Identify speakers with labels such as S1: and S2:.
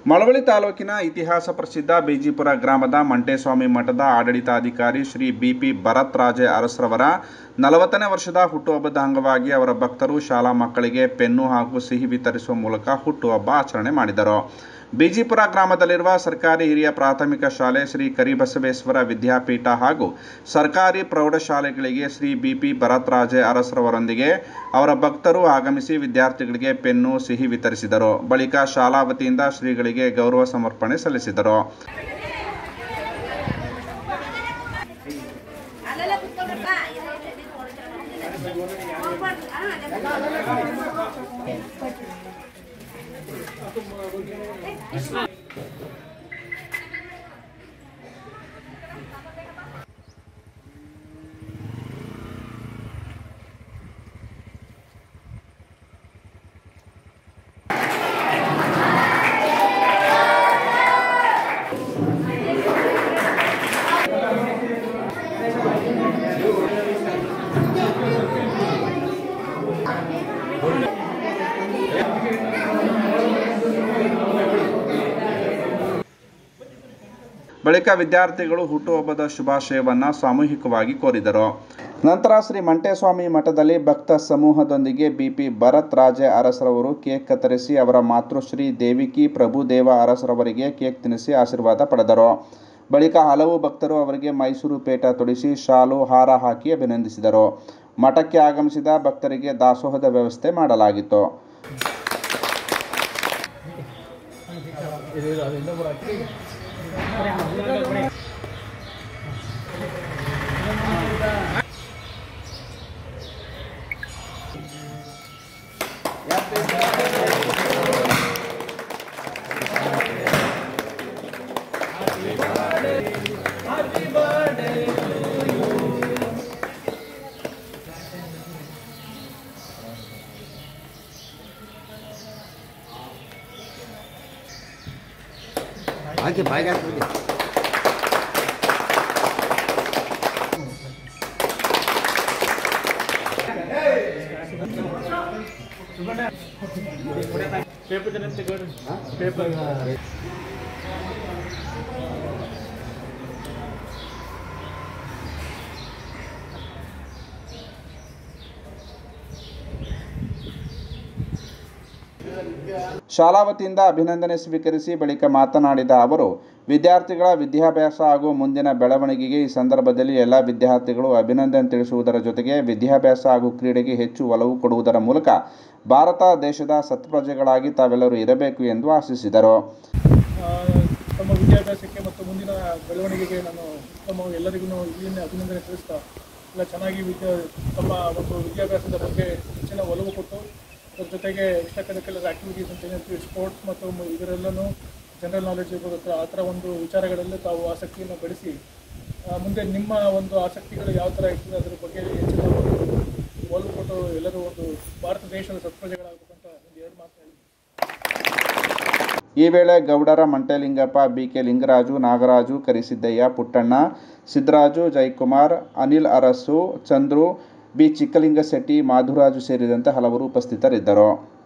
S1: ಮಳವಳ್ಳಿ ತಾಲೂಕಿನ ಇತಿಹಾಸ ಪ್ರಸಿದ್ಧ ಬಿಜಿಪುರ ಗ್ರಾಮದ ಮಂಟೇಸ್ವಾಮಿ ಮಠದ ಆಡಳಿತಾಧಿಕಾರಿ ಶ್ರೀ ಬಿ ಪಿ ಭರತ್ ರಾಜೆ ಅರಸ್ರವರ ನಲವತ್ತನೇ ವರ್ಷದ ಹುಟ್ಟುಹಬ್ಬದ ಅಂಗವಾಗಿ ಅವರ ಭಕ್ತರು ಶಾಲಾ ಮಕ್ಕಳಿಗೆ ಪೆನ್ನು ಹಾಗೂ ಸಿಹಿ ವಿತರಿಸುವ ಮೂಲಕ ಹುಟ್ಟುಹಬ್ಬ ಆಚರಣೆ ಮಾಡಿದರು ಬಿಜಿಪುರ ಗ್ರಾಮದಲ್ಲಿರುವ ಸರ್ಕಾರಿ ಹಿರಿಯ ಪ್ರಾಥಮಿಕ ಶಾಲೆ ಶ್ರೀ ಕರಿಬಸವೇಶ್ವರ ವಿದ್ಯಾಪೀಠ ಹಾಗೂ ಸರ್ಕಾರಿ ಪ್ರೌಢಶಾಲೆಗಳಿಗೆ ಶ್ರೀ ಬಿ ಪಿ ಭರತ್ ರಾಜೆ ಅರಸ್ರವರೊಂದಿಗೆ ಅವರ ಭಕ್ತರು ಆಗಮಿಸಿ ವಿದ್ಯಾರ್ಥಿಗಳಿಗೆ ಪೆನ್ನು ಸಿಹಿ ವಿತರಿಸಿದರು ಬಳಿಕ ಶಾಲಾ ವತಿಯಿಂದ ಶ್ರೀಗಳಿಗೆ ಗೌರವ ಸಮರ್ಪಣೆ ಸಲ್ಲಿಸಿದರು
S2: ಅಲ್ಲೆಲ್ಲ ಕುತ್ಕೊಂಡ್ರಪ್ಪ ಹೋಗ್ಬಾರ್ದು ಹಾ, ಅದೇ.
S1: ಬಳಿಕ ವಿದ್ಯಾರ್ಥಿಗಳು ಹುಟ್ಟುಹಬ್ಬದ ಶುಭಾಶಯವನ್ನ ಸಾಮೂಹಿಕವಾಗಿ ಕೋರಿದರು ನಂತರ ಶ್ರೀ ಮಂಟೇಸ್ವಾಮಿ ಮಠದಲ್ಲಿ ಭಕ್ತ ಸಮೂಹದೊಂದಿಗೆ ಬಿಪಿ ಭರತ್ ರಾಜೆ ಅರಸರವರು ಕೇಕ್ ಕತ್ತರಿಸಿ ಅವರ ಮಾತೃಶ್ರೀ ದೇವಿಕಿ ಪ್ರಭುದೇವ ಅರಸರವರಿಗೆ ಕೇಕ್ ತಿನ್ನಿಸಿ ಆಶೀರ್ವಾದ ಪಡೆದರು ಬಳಿಕ ಹಲವು ಭಕ್ತರು ಅವರಿಗೆ ಮೈಸೂರು ಪೇಟ ತೊಡಿಸಿ ಶಾಲು ಹಾರ ಹಾಕಿ ಅಭಿನಂದಿಸಿದರು ಮಠಕ್ಕೆ ಆಗಮಿಸಿದ ಭಕ್ತರಿಗೆ ದಾಸೋಹದ ವ್ಯವಸ್ಥೆ ಮಾಡಲಾಗಿತ್ತು
S3: ಹಾಕಿ ಬಾಯಿಗೆ ಹಾಕ್ಬಿಡಿ
S1: ಶಾಲಾ ವತಿಯಿಂದ ಅಭಿನಂದನೆ ಸ್ವೀಕರಿಸಿ ಬಳಿಕ ಮಾತನಾಡಿದ ಅವರು ವಿದ್ಯಾರ್ಥಿಗಳ ವಿದ್ಯಾಭ್ಯಾಸ ಹಾಗೂ ಮುಂದಿನ ಬೆಳವಣಿಗೆಗೆ ಈ ಸಂದರ್ಭದಲ್ಲಿ ಎಲ್ಲ ವಿದ್ಯಾರ್ಥಿಗಳು ಅಭಿನಂದನೆ ತಿಳಿಸುವುದರ ಜೊತೆಗೆ ವಿದ್ಯಾಭ್ಯಾಸ ಹಾಗೂ ಕ್ರೀಡೆಗೆ ಹೆಚ್ಚು ಒಲವು ಕೊಡುವುದರ ಮೂಲಕ ಭಾರತ ದೇಶದ ಸತ್ಪ್ರಜೆಗಳಾಗಿ ತಾವೆಲ್ಲರೂ ಇರಬೇಕು ಎಂದು ಆಶಿಸಿದರು
S4: ಆ, ತಮ್ಮ ವಿದ್ಯಾಭ್ಯಾಸಕ್ಕೆ ಮತ್ತು ಮುಂದಿನ ಬೆಳವಣಿಗೆಗೆ ನಾನು ತಮ್ಮ ಎಲ್ಲರಿಗೂ ಇಲ್ಲಿನ ಅಭಿನಂದನೆ ತಿಳಿಸ್ತಾ ಎಲ್ಲ ಚೆನ್ನಾಗಿ ವಿದ್ಯಾ ತಮ್ಮ ಒಂದು ವಿದ್ಯಾಭ್ಯಾಸದ ಬಗ್ಗೆ ಹೆಚ್ಚಿನ ಒಲವು ಕೊಟ್ಟು ಅದರ ಜೊತೆಗೆ ಎಕ್ಸ್ಟ್ರಾ ಕರಿಕ್ಯುಲರ್ ಆ್ಯಕ್ಟಿವಿಟೀಸ್ ಅಂತ ಏನಂತೀವಿ ಸ್ಪೋರ್ಟ್ಸ್ ಮತ್ತು ಮ- ಇದರೆಲ್ಲನೂ ಜನರಲ್ ನಾಲೆಜ್ ಇರ್ಬೋದು ಅಥವಾ ಆ ಥರ ಒಂದು ವಿಚಾರಗಳಲ್ಲಿ ತಾವು ಆಸಕ್ತಿಯನ್ನು ಬೆಳೆಸಿ ಆ, ಮುಂದೆ ನಿಮ್ಮ ಒಂದು ಆಸಕ್ತಿಗಳು ಯಾವ ಥರ ಇರ್ತದೆ ಅದರ ಬಗ್ಗೆ ಹೆಚ್ಚಿನ ಒಂದು ಒಲವು ಕೊಟ್ಟು ಎಲ್ಲರೂ ಒಂದು ಭಾರತ ದೇಶದ ಸತ್ಪ್ರಜೆಗಳಾಗಬೇಕಂತ ಒಂದು ಎರಡು ಮಾತು ಹೇಳಿ
S1: ಈ ವೇಳೆ ಗೌಡರ ಮಂಟೆಲಿಂಗಪ್ಪ ಬಿಕೆ ಲಿಂಗರಾಜು ನಾಗರಾಜು ಕರಿಸಿದ್ದಯ್ಯ ಪುಟ್ಟಣ್ಣ ಸಿದ್ದರಾಜು ಜಯಕುಮಾರ್ ಅನಿಲ್ ಅರಸು ಚಂದ್ರು ಬಿ ಚಿಕ್ಕಲಿಂಗಶೆಟ್ಟಿ ಮಾಧುರಾಜು ಸೇರಿದಂತೆ ಹಲವರು ಉಪಸ್ಥಿತರಿದ್ದರು